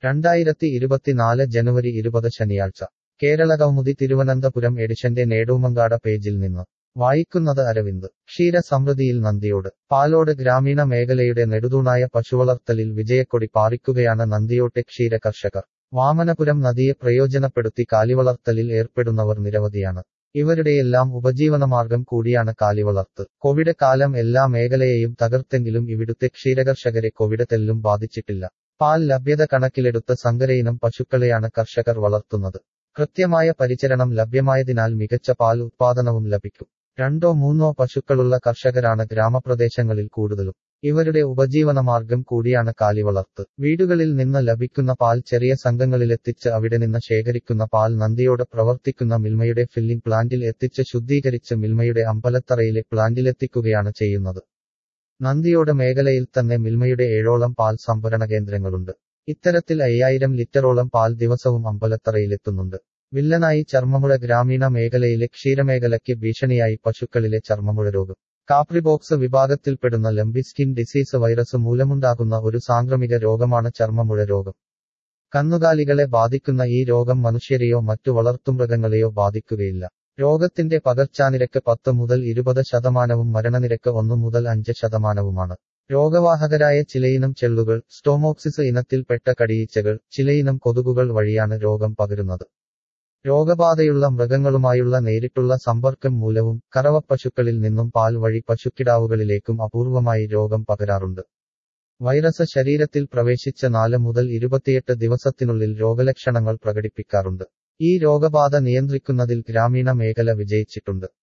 രണ്ടായിരത്തി ഇരുപത്തിനാല് ജനുവരി ഇരുപത് ശനിയാഴ്ച കേരളകൗമുദി തിരുവനന്തപുരം എഡിഷന്റെ നേടൂമങ്കാട പേജിൽ നിന്ന് വായിക്കുന്നത് അരവിന്ദ് ക്ഷീരസമൃദ്ധിയിൽ നന്ദിയോട് പാലോട് ഗ്രാമീണ മേഖലയുടെ നെടുതൂണായ പശുവളർത്തലിൽ വിജയക്കൊടി പാറിക്കുകയാണ് നന്ദിയോട്ടെ ക്ഷീര കർഷകർ വാമനപുരം നദിയെ പ്രയോജനപ്പെടുത്തി കാലിവളർത്തലിൽ ഏർപ്പെടുന്നവർ നിരവധിയാണ് ഇവരുടെയെല്ലാം ഉപജീവനമാർഗം കൂടിയാണ് കാലിവളർത്ത് കോവിഡ് കാലം എല്ലാ മേഖലയെയും തകർത്തെങ്കിലും ഇവിടുത്തെ ക്ഷീരകർഷകരെ കോവിഡ് തെല്ലും ബാധിച്ചിട്ടില്ല പാൽ ലഭ്യത കണക്കിലെടുത്ത സങ്കരയിനം പശുക്കളെയാണ് കർഷകർ വളർത്തുന്നത് കൃത്യമായ പരിചരണം ലഭ്യമായതിനാൽ മികച്ച പാൽ ഉത്പാദനവും ലഭിക്കും രണ്ടോ മൂന്നോ പശുക്കളുള്ള കർഷകരാണ് ഗ്രാമപ്രദേശങ്ങളിൽ കൂടുതലും ഇവരുടെ ഉപജീവനമാർഗം കൂടിയാണ് കാലിവളർത്ത് വീടുകളിൽ നിന്ന് ലഭിക്കുന്ന പാൽ ചെറിയ സംഘങ്ങളിലെത്തിച്ച് അവിടെ നിന്ന് ശേഖരിക്കുന്ന പാൽ നന്ദിയോട് പ്രവർത്തിക്കുന്ന മിൽമയുടെ ഫില്ലിംഗ് പ്ലാന്റിൽ എത്തിച്ച് ശുദ്ധീകരിച്ച് മിൽമയുടെ അമ്പലത്തറയിലെ പ്ലാന്റിലെത്തിക്കുകയാണ് ചെയ്യുന്നത് നന്ദിയോട് മേഖലയിൽ തന്നെ മിൽമയുടെ ഏഴോളം പാൽ സംഭരണ കേന്ദ്രങ്ങളുണ്ട് ഇത്തരത്തിൽ അയ്യായിരം ലിറ്ററോളം പാൽ ദിവസവും അമ്പലത്തറയിലെത്തുന്നുണ്ട് വില്ലനായി ചർമ്മമുഴ ഗ്രാമീണ മേഖലയിലെ ക്ഷീരമേഖലയ്ക്ക് ഭീഷണിയായി പശുക്കളിലെ ചർമ്മമുഴ രോഗം കാപ്രിബോക്സ് വിഭാഗത്തിൽപ്പെടുന്ന ലംബി സ്കിൻ ഡിസീസ് വൈറസ് മൂലമുണ്ടാകുന്ന ഒരു സാംക്രമിക രോഗമാണ് ചർമ്മമുഴ രോഗം കന്നുകാലികളെ ബാധിക്കുന്ന ഈ രോഗം മനുഷ്യരെയോ മറ്റു വളർത്തുമൃഗങ്ങളെയോ ബാധിക്കുകയില്ല രോഗത്തിന്റെ പകർച്ചാനിരക്ക് പത്ത് മുതൽ ഇരുപത് ശതമാനവും മരണനിരക്ക് ഒന്ന് മുതൽ അഞ്ച് ശതമാനവുമാണ് രോഗവാഹകരായ ചിലയിനം ചെള്ളുകൾ സ്റ്റോമോക്സിസ് ഇനത്തിൽപ്പെട്ട കടിയീച്ചകൾ ചിലയിനം കൊതുകുകൾ വഴിയാണ് രോഗം പകരുന്നത് രോഗബാധയുള്ള മൃഗങ്ങളുമായുള്ള നേരിട്ടുള്ള സമ്പർക്കം മൂലവും കറവപ്പശുക്കളിൽ നിന്നും പാൽ വഴി പശുക്കിടാവുകളിലേക്കും അപൂർവമായി രോഗം പകരാറുണ്ട് വൈറസ് ശരീരത്തിൽ പ്രവേശിച്ച നാല് മുതൽ ഇരുപത്തിയെട്ട് ദിവസത്തിനുള്ളിൽ രോഗലക്ഷണങ്ങൾ പ്രകടിപ്പിക്കാറുണ്ട് ഈ രോഗബാധ നിയന്ത്രിക്കുന്നതിൽ ഗ്രാമീണ മേഖല വിജയിച്ചിട്ടുണ്ട്